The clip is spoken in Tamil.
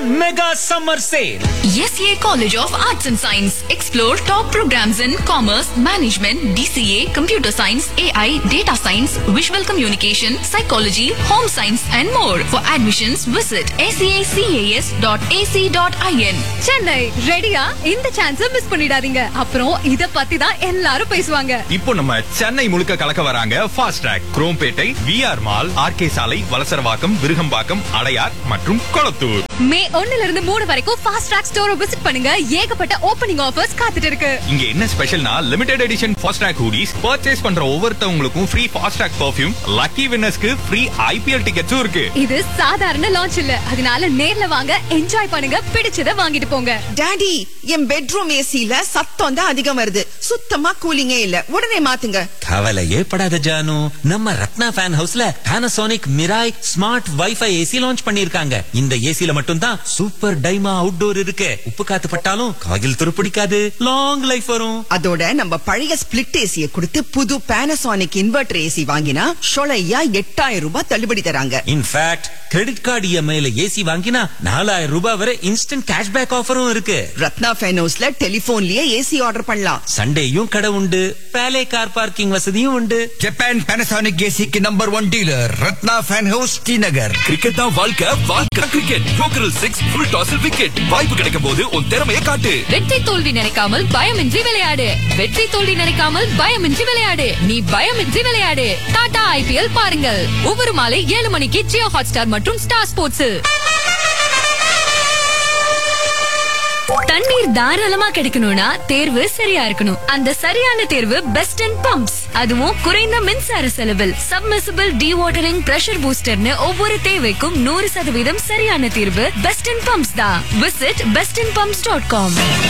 mega summer sale. SCA College of Arts and Science. Explore top programs in commerce, management, DCA, computer science, AI, data science, visual communication, psychology, home science, and more. For admissions, visit sacas.ac.in. Chennai ரெடியா இந்த சான்ஸ் மிஸ் பண்ணிடாதீங்க அப்புறம் இத பத்தி தான் எல்லாரும் பேசுவாங்க இப்போ நம்ம சென்னை முழுக்க கலக்க வராங்க fast track Chromepet VR mall RK சாலை வலசரவாக்கம் விருகம்பாக்கம் அடையார் மற்றும் கொளத்தூர் மே ஒண்ணுல இருந்து மூணு வரைக்கும் ஃபாஸ்ட் ட்ராக் ஸ்டோரை விசிட் பண்ணுங்க ஏகப்பட்ட ஓப்பனிங் ஆஃபர்ஸ் காத்துட்டு இருக்கு இங்க என்ன ஸ்பெஷல்னா limited edition fast track hoodies purchase பண்ற ஒவ்வொருத்தவங்களுக்கும் free fast track perfume lucky வின்னர்ஸ்க்கு ஃப்ரீ ஐபிஎல் டிக்கெட்ஸும் இருக்கு இது சாதாரண லான்ச் இல்ல அதனால நேர்ல வாங்க என்ஜாய் பண்ணுங்க பிடிச்சத வாங்கிட்டு போங்க டாடி என் பெட்ரூம் ஏசில சத்தம் தான் அதிகம் வருது சுத்தமா கூலிங்கே இல்ல உடனே மாத்துங்க கவலையே படாத ஜானு நம்ம ரத்னா ஃபேன் ஹவுஸ்ல Panasonic Mirai smart wifi AC launch பண்ணிருக்காங்க இந்த ஏசில மட்டும் தான் சூப்பர் டைமா அவுட்டோர் இருக்கு உப்பு காத்து பட்டாலும் காயில் துருப்பிடிக்காது லாங் லைஃப் வரும் அதோட நம்ம பழைய ஸ்பிளிட் ஏசிய கொடுத்து புது பானாசோனிக் இன்வெர்டர் ஏசி வாங்கினா ஷொலையா எட்டாயிரம் ரூபாய் தள்ளுபடி தராங்க இன்ஃபேக்ட் கிரெடிட் கார்டு இஎம்ஐல ஏசி வாங்கினா நாலாயிரம் ரூபாய் வரை இன்ஸ்டன்ட் கேஷ்பேக் ஆஃபரும் இருக்கு ரத்னா ஃபேன் ஹவுஸ்ல டெலிபோன்லயே ஏசி ஆர்டர் பண்ணலாம் சண்டேயும் கடை உண்டு பேலே கார் பார்க்கிங் வசதியும் உண்டு ஜப்பான் பேனசானிக் ஏசிக்கு number one dealer Ratna fan house Srinagar cricket தான் வாழ்க்கை வாழ்க்கை கிரிக்கெட் போக்கரல் சிக்ஸ் ஃபுல் டாஸில் விக்கெட் வாய்ப்பு கிடைக்கும் போது உன் திறமையை காட்டு வெற்றி தோல்வி நினைக்காமல் பயமின்றி விளையாடு வெற்றி தோல்வி நினைக்காமல் பயமின்றி விளையாடு நீ பயமின்றி விளையாடு டாடா ஐபிஎல் பாருங்கள் ஒவ்வொரு மாலை ஏழு மணிக்கு ஜியோ ஹாட்ஸ்டார் மற்றும் ஸ்டார் ஸ்போர்ட்ஸில் தண்ணீர் தாராளமா கிடைக்கணும்னா தேர்வு சரியா இருக்கணும் அந்த சரியான தேர்வு பெஸ்ட் அண்ட் பம்ப்ஸ் அதுவும் குறைந்த மின்சார செலவில் சப்மிசிபிள் வாட்டரிங் பிரஷர் பூஸ்டர்னு ஒவ்வொரு தேவைக்கும் நூறு சதவீதம் சரியான தீர்வு பெஸ்ட் அண்ட் பம்ப்ஸ் தான் visit best and pumps dot com